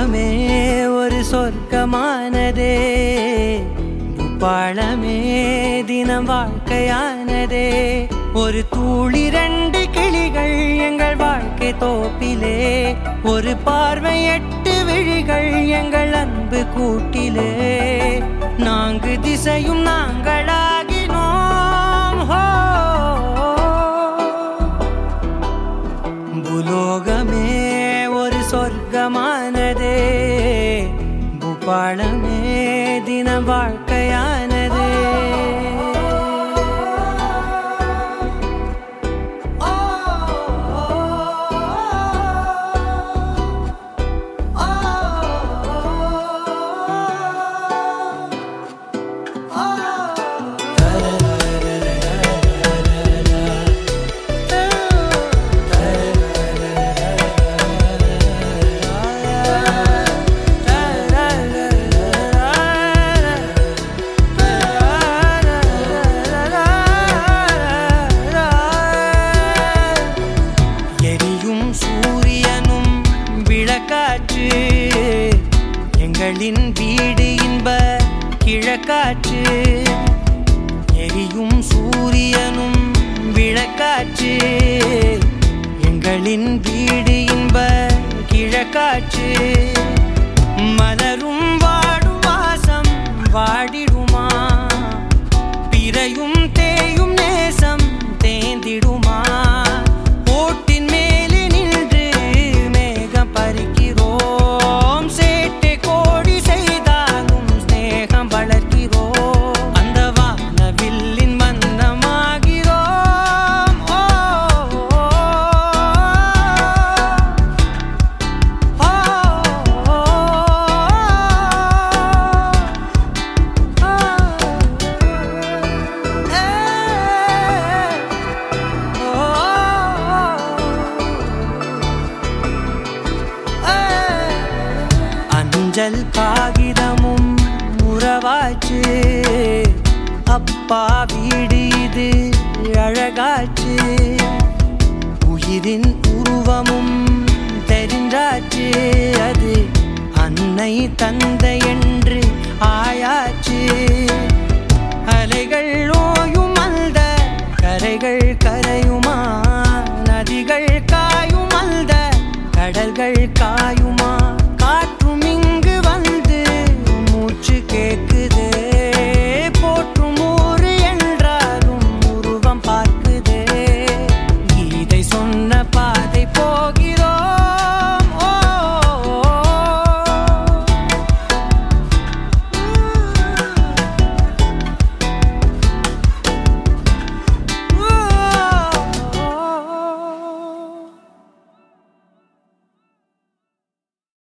பூலோகமே ஒரு சொர்க்கமானதே பாழமே தினம் வாழ்க்கையானதே ஒரு தூளி ரெண்டு கிளிகள் எங்கள் வாழ்க்கை தோப்பிலே ஒரு பார்வை எட்டு விழிகள் எங்கள் அன்பு கூட்டிலே நான்கு திசையும் நாங்களாகினோம் ஹோ பூலோகமே ஒரு சொர்க்கமானதே பூபாளமே தினம் வாழ்க்கையானதே எரியும் சூரியனும் விளக்காற்று எங்களின் வீடு இன்ப கிழக்காற்று எரியும் சூரியனும் விளக்காற்று எங்களின் வீடு இன்ப கிழக்காற்று மலரும் வாடும் வாசம் வாடிடுமா பிறையும் தேயும் நேசம் தேந்திடுமா ஓட்டின் மேலே நின்று மேகம் பறிக்கிறோம் சேட்டை கோடி செய்தாலும் ஸ்நேகம் வளர்க்கிறோம் அந்த வானவில்லின் மன்னமாகிறோம் ஓ, ஓ, ஓ, ஓ, அஞ்சல் காகிதமும் உறவாச்சு அப்பா வீடு இது அழகாச்சு உயிரின் உருவமும் தெரிஞ்சாச்சு அது அன்னை தந்தை என்று ஆயாச்சு அலைகள் ஓயும் அந்த கரைகள் கரையுமா நதிகள் காயும் அந்த கடல்கள் காயும்